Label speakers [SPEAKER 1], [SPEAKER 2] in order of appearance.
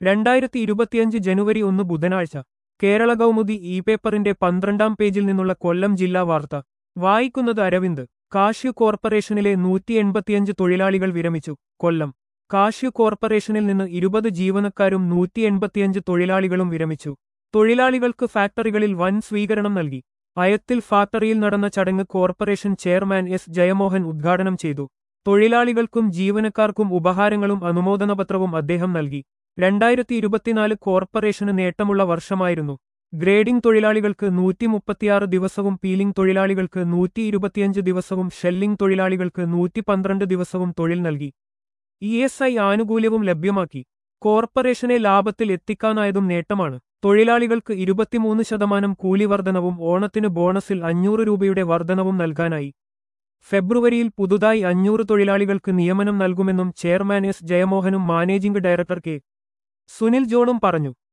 [SPEAKER 1] രണ്ടായിരത്തി ഇരുപത്തിയഞ്ച് ജനുവരി ഒന്ന് ബുധനാഴ്ച കേരള കൗമുദി ഇ പേപ്പറിന്റെ പന്ത്രണ്ടാം പേജിൽ നിന്നുള്ള കൊല്ലം ജില്ലാ വാർത്ത വായിക്കുന്നത് അരവിന്ദ് കാഷ്യു കോർപ്പറേഷനിലെ നൂറ്റി എൺപത്തിയഞ്ച് തൊഴിലാളികൾ വിരമിച്ചു കൊല്ലം കാഷ്യു കോർപ്പറേഷനിൽ നിന്ന് ഇരുപത് ജീവനക്കാരും നൂറ്റി എൺപത്തിയഞ്ച് തൊഴിലാളികളും വിരമിച്ചു തൊഴിലാളികൾക്ക് ഫാക്ടറികളിൽ വൻ സ്വീകരണം നൽകി അയത്തിൽ ഫാക്ടറിയിൽ നടന്ന ചടങ്ങ് കോർപ്പറേഷൻ ചെയർമാൻ എസ് ജയമോഹൻ ഉദ്ഘാടനം ചെയ്തു തൊഴിലാളികൾക്കും ജീവനക്കാർക്കും ഉപഹാരങ്ങളും അനുമോദനപത്രവും അദ്ദേഹം നൽകി രണ്ടായിരത്തി ഇരുപത്തിനാല് കോർപ്പറേഷന് നേട്ടമുള്ള വർഷമായിരുന്നു ഗ്രേഡിംഗ് തൊഴിലാളികൾക്ക് നൂറ്റി മുപ്പത്തിയാറ് ദിവസവും പീലിംഗ് തൊഴിലാളികൾക്ക് നൂറ്റി ഇരുപത്തിയഞ്ച് ദിവസവും ഷെല്ലിംഗ് തൊഴിലാളികൾക്ക് നൂറ്റി പന്ത്രണ്ട് ദിവസവും തൊഴിൽ നൽകി ഇ എസ് ഐ ആനുകൂല്യവും ലഭ്യമാക്കി കോർപ്പറേഷനെ ലാഭത്തിൽ എത്തിക്കാനായതും നേട്ടമാണ് തൊഴിലാളികൾക്ക് ഇരുപത്തിമൂന്ന് ശതമാനം കൂലി വർധനവും ഓണത്തിന് ബോണസിൽ അഞ്ഞൂറ് രൂപയുടെ വർധനവും നൽകാനായി ഫെബ്രുവരിയിൽ പുതുതായി അഞ്ഞൂറ് തൊഴിലാളികൾക്ക് നിയമനം നൽകുമെന്നും ചെയർമാൻ എസ് ജയമോഹനും മാനേജിംഗ് ഡയറക്ടർ കെ സുനിൽ ജോണും പറഞ്ഞു